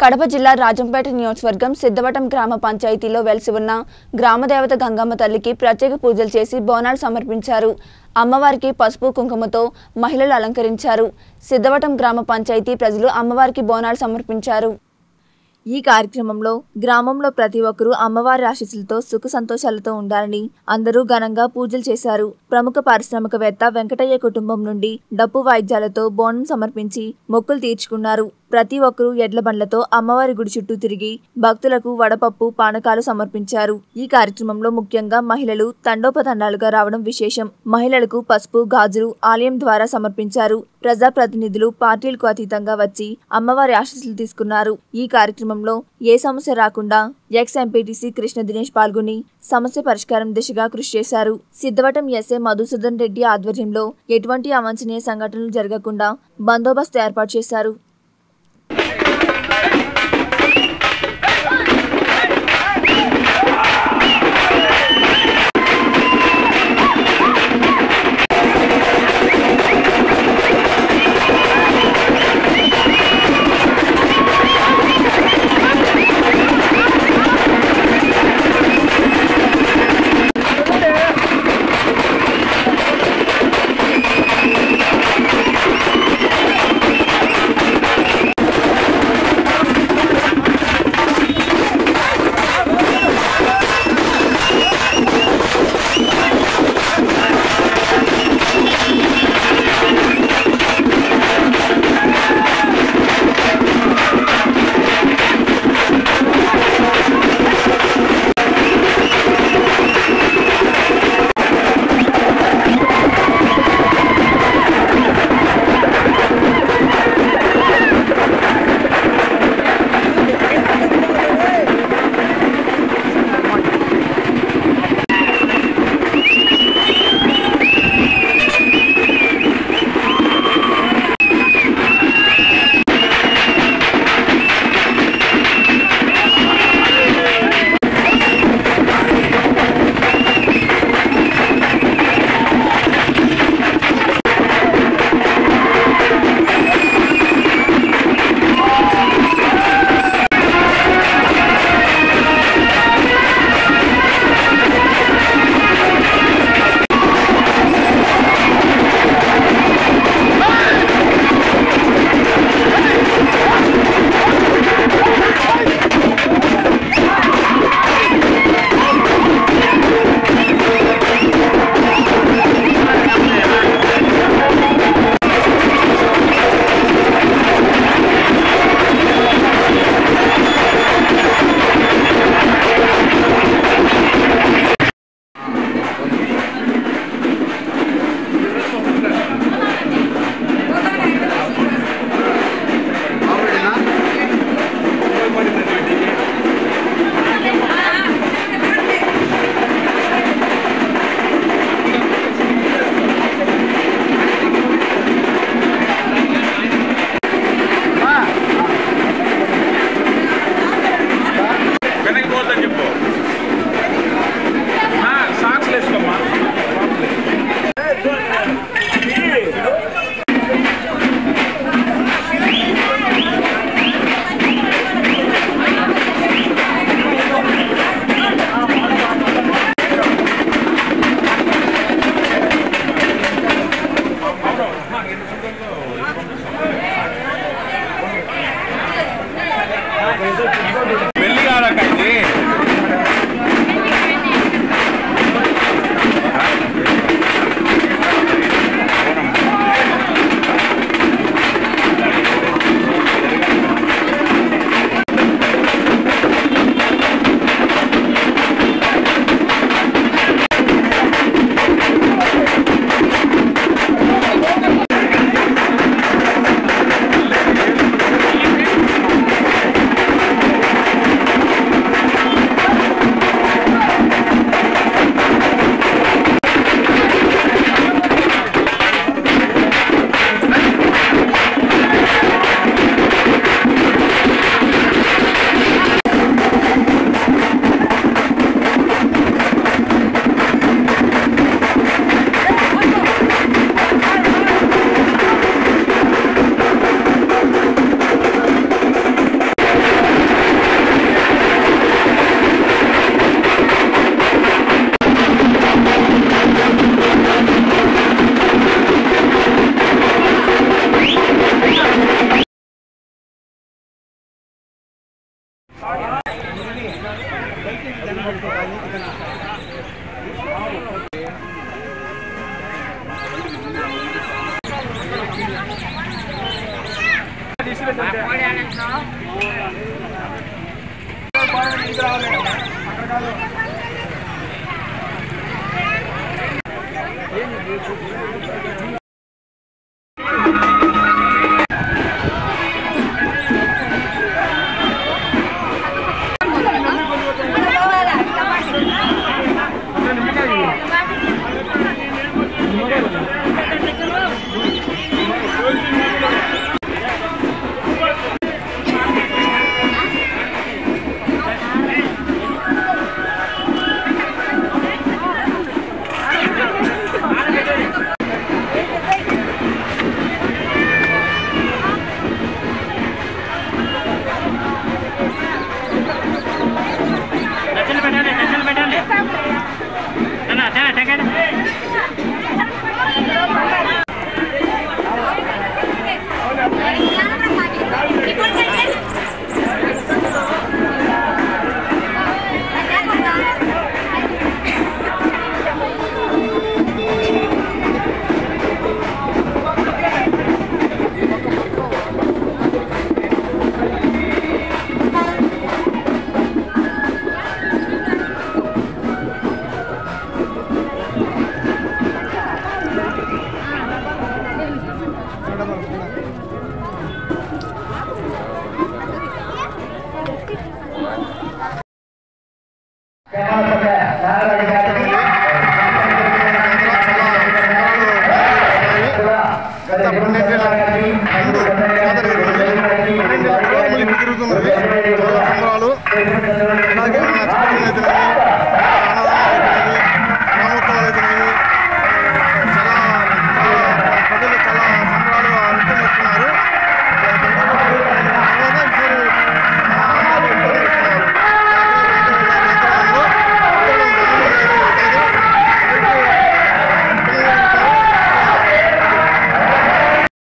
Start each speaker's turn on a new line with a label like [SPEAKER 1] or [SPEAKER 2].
[SPEAKER 1] కడప జిల్లా రాజంపేట నియోజకవర్గం సిద్ధవటం గ్రామ పంచాయతీలో వెలిసి ఉన్న గ్రామదేవత గంగమ్మ తల్లికి ప్రత్యేక పూజలు చేసి బోనాలు సమర్పించారు అమ్మవారికి పసుపు కుంకుమతో మహిళలు అలంకరించారు సిద్ధవటం గ్రామ పంచాయతీ ప్రజలు అమ్మవారికి బోనాలు సమర్పించారు ఈ కార్యక్రమంలో గ్రామంలో ప్రతి ఒక్కరూ అమ్మవారి ఆశీస్సులతో సుఖ సంతోషాలతో ఉండాలని అందరూ ఘనంగా పూజలు చేశారు ప్రముఖ పారిశ్రామికవేత్త వెంకటయ్య కుటుంబం నుండి డప్పు వాయిద్యాలతో బోనం సమర్పించి మొక్కులు తీర్చుకున్నారు ప్రతి ఒక్కరూ ఎడ్ల బండ్లతో అమ్మవారి గుడి చుట్టూ తిరిగి భక్తులకు వడపప్పు పానకాలు సమర్పించారు ఈ కార్యక్రమంలో ముఖ్యంగా మహిళలు తండోపతండాలుగా రావడం విశేషం మహిళలకు పసుపు గాజులు ఆలయం ద్వారా సమర్పించారు ప్రజాప్రతినిధులు పార్టీలకు అతీతంగా వచ్చి అమ్మవారి ఆశీస్సులు తీసుకున్నారు ఈ కార్యక్రమంలో ఏ సమస్య రాకుండా ఎక్స్ ఎంపీటీసీ కృష్ణ దినేష్ పాల్గొని సమస్య పరిష్కారం దిశగా కృషి చేశారు సిద్ధవటం ఎస్ఏ మధుసూదన్ రెడ్డి ఆధ్వర్యంలో ఎటువంటి అవాంఛనీయ సంఘటనలు జరగకుండా బందోబస్తు ఏర్పాటు చేశారు
[SPEAKER 2] వెనక్కి పోతుందని చెప్పు ఆ, సాక్స్ వేసుకోమ్మా పెళ్లి కాదక్క ఇది
[SPEAKER 3] ఆ దర్శనం పెట్టండి దర్శనం పెట్టండి తిన్నా తిన్నా టెంకండి
[SPEAKER 4] గత పన్నెండేళ్ల ముందు జాతర జరిగింది పన్నెండేళ్ల తర్వాత మళ్ళీ ఇప్పుడు తిరుగుతున్నది చాలా సంబరాలు